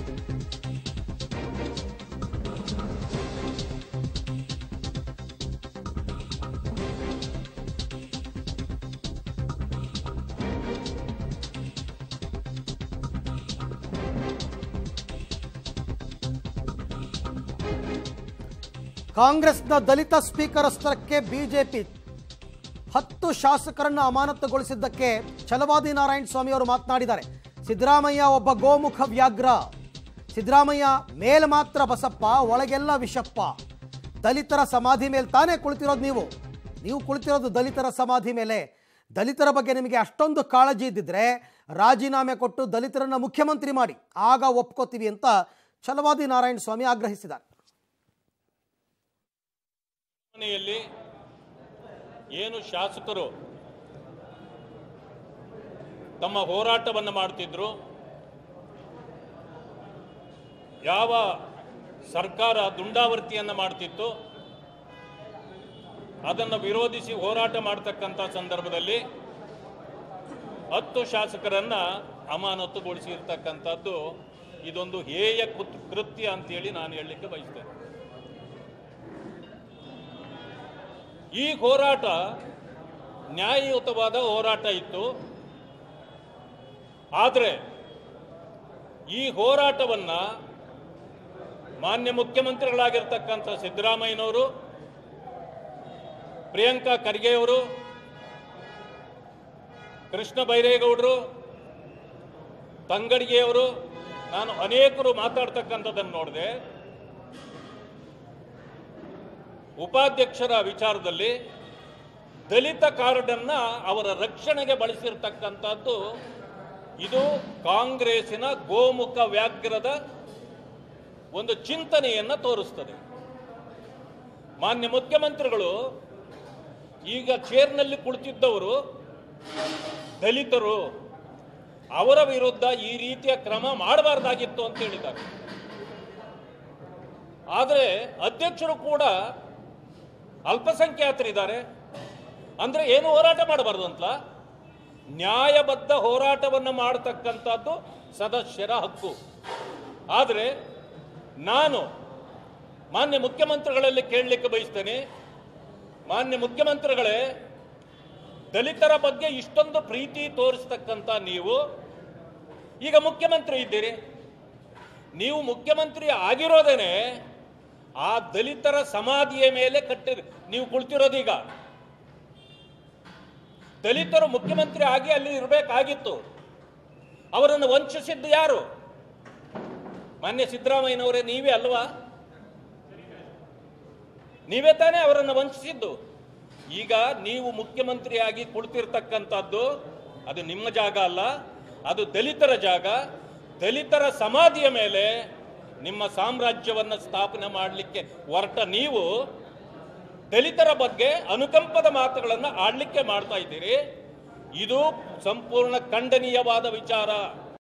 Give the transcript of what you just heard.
ಕಾಂಗ್ರೆಸ್ನ ದಲಿತ speaker ಅಸ್ತ್ರಕ್ಕೆ BJP ಹತ್ತು ಶಾಸಕರನ್ನು ಅಮಾನತುಗೊಳಿಸಿದ್ದಕ್ಕೆ ಛಲವಾದಿ ನಾರಾಯಣ ಸ್ವಾಮಿ ಅವರು ಮಾತನಾಡಿದ್ದಾರೆ ಸಿದ್ದರಾಮಯ್ಯ ಒಬ್ಬ ಗೋಮುಖ ವ್ಯಾಘ್ರ ಸಿದ್ದರಾಮಯ್ಯ ಮೇಲ್ ಮಾತ್ರ ಬಸಪ್ಪ ಒಳಗೆಲ್ಲ ವಿಷಪ್ಪ ದಲಿತರ ಸಮಾಧಿ ಮೇಲೆ ತಾನೇ ಕುಳಿತಿರೋದು ನೀವು ನೀವು ಕುಳಿತಿರೋದು ದಲಿತರ ಸಮಾಧಿ ಮೇಲೆ ದಲಿತರ ಬಗ್ಗೆ ನಿಮಗೆ ಅಷ್ಟೊಂದು ಕಾಳಜಿ ಇದ್ದಿದ್ರೆ ರಾಜೀನಾಮೆ ಕೊಟ್ಟು ದಲಿತರನ್ನ ಮುಖ್ಯಮಂತ್ರಿ ಮಾಡಿ ಆಗ ಒಪ್ಕೋತೀವಿ ಅಂತ ಛಲವಾದಿ ನಾರಾಯಣ ಸ್ವಾಮಿ ಆಗ್ರಹಿಸಿದ್ದಾರೆ ಮನೆಯಲ್ಲಿ ಏನು ಶಾಸಕರು ತಮ್ಮ ಹೋರಾಟವನ್ನು ಮಾಡ್ತಿದ್ರು ಯಾವ ಸರ್ಕಾರ ದುಂಡಾವರ್ತಿಯನ್ನು ಮಾಡ್ತಿತ್ತು ಅದನ್ನು ವಿರೋಧಿಸಿ ಹೋರಾಟ ಮಾಡ್ತಕ್ಕಂಥ ಸಂದರ್ಭದಲ್ಲಿ ಹತ್ತು ಶಾಸಕರನ್ನ ಅಮಾನತುಗೊಳಿಸಿರ್ತಕ್ಕಂಥದ್ದು ಇದೊಂದು ಹೇಯ ಕೃತ್- ಕೃತ್ಯ ಅಂತೇಳಿ ನಾನು ಹೇಳಲಿಕ್ಕೆ ಬಯಸ್ತೇನೆ ಈ ಹೋರಾಟ ನ್ಯಾಯಯುತವಾದ ಹೋರಾಟ ಇತ್ತು ಆದರೆ ಈ ಹೋರಾಟವನ್ನ ಮಾನ್ಯ ಮುಖ್ಯಮಂತ್ರಿಗಳಾಗಿರ್ತಕ್ಕಂಥ ಸಿದ್ದರಾಮಯ್ಯನವರು ಪ್ರಿಯಾಂಕಾ ಖರ್ಗೆಯವರು ಕೃಷ್ಣ ಬೈರೇಗೌಡರು ತಂಗಡಿಗೆಯವರು ನಾನು ಅನೇಕರು ಮಾತಾಡ್ತಕ್ಕಂಥದ್ದನ್ನು ನೋಡಿದೆ ಉಪಾಧ್ಯಕ್ಷರ ವಿಚಾರದಲ್ಲಿ ದಲಿತ ಕಾರ್ಡನ್ನ ಅವರ ರಕ್ಷಣೆಗೆ ಬಳಸಿರ್ತಕ್ಕಂಥದ್ದು ಇದು ಕಾಂಗ್ರೆಸ್ಸಿನ ಗೋಮುಖ ವ್ಯಾಘ್ರದ ಒಂದು ಚಿಂತನೆಯನ್ನ ತೋರಿಸ್ತದೆ ಮಾನ್ಯ ಮುಖ್ಯಮಂತ್ರಿಗಳು ಈಗ ಚೇರ್ನಲ್ಲಿ ಕುಳಿತಿದ್ದವರು ದಲಿತರು ಅವರ ವಿರುದ್ಧ ಈ ರೀತಿಯ ಕ್ರಮ ಮಾಡಬಾರ್ದಾಗಿತ್ತು ಅಂತ ಹೇಳಿದ್ದಾರೆ ಆದರೆ ಅಧ್ಯಕ್ಷರು ಕೂಡ ಅಲ್ಪಸಂಖ್ಯಾತರಿದ್ದಾರೆ ಅಂದ್ರೆ ಏನು ಹೋರಾಟ ಮಾಡಬಾರ್ದು ಅಂತ ನ್ಯಾಯಬದ್ಧ ಹೋರಾಟವನ್ನು ಮಾಡತಕ್ಕಂಥದ್ದು ಸದಸ್ಯರ ಹಕ್ಕು ಆದರೆ ನಾನು ಮಾನ್ಯ ಮುಖ್ಯಮಂತ್ರಿಗಳಲ್ಲಿ ಕೇಳಲಿಕ್ಕೆ ಬಯಸ್ತೇನೆ ಮಾನ್ಯ ಮುಖ್ಯಮಂತ್ರಿಗಳೇ ದಲಿತರ ಬಗ್ಗೆ ಇಷ್ಟೊಂದು ಪ್ರೀತಿ ತೋರಿಸ್ತಕ್ಕಂಥ ನೀವು ಈಗ ಮುಖ್ಯಮಂತ್ರಿ ಇದ್ದೀರಿ ನೀವು ಮುಖ್ಯಮಂತ್ರಿ ಆಗಿರೋದೇನೆ ಆ ದಲಿತರ ಸಮಾಧಿಯ ಮೇಲೆ ಕಟ್ಟಿ ನೀವು ಕುಳಿತಿರೋದೀಗ ದಲಿತರು ಮುಖ್ಯಮಂತ್ರಿ ಆಗಿ ಅಲ್ಲಿ ಇರಬೇಕಾಗಿತ್ತು ಅವರನ್ನು ವಂಚಿಸಿದ್ದು ಯಾರು ಮಾನ್ಯ ಸಿದ್ದರಾಮಯ್ಯನವರೇ ನೀವೇ ಅಲ್ವಾ ನೀವೇ ತಾನೇ ಅವರನ್ನು ವಂಚಿಸಿದ್ದು ಈಗ ನೀವು ಮುಖ್ಯಮಂತ್ರಿಯಾಗಿ ಕುಳಿತಿರ್ತಕ್ಕಂಥದ್ದು ಅದು ನಿಮ್ಮ ಜಾಗ ಅಲ್ಲ ಅದು ದಲಿತರ ಜಾಗ ದಲಿತರ ಸಮಾಧಿಯ ಮೇಲೆ ನಿಮ್ಮ ಸಾಮ್ರಾಜ್ಯವನ್ನು ಸ್ಥಾಪನೆ ಮಾಡಲಿಕ್ಕೆ ಹೊರಟ ನೀವು ದಲಿತರ ಬಗ್ಗೆ ಅನುಕಂಪದ ಮಾತುಗಳನ್ನು ಆಡ್ಲಿಕ್ಕೆ ಮಾಡ್ತಾ ಇದ್ದೀರಿ ಇದು ಸಂಪೂರ್ಣ ಖಂಡನೀಯವಾದ ವಿಚಾರ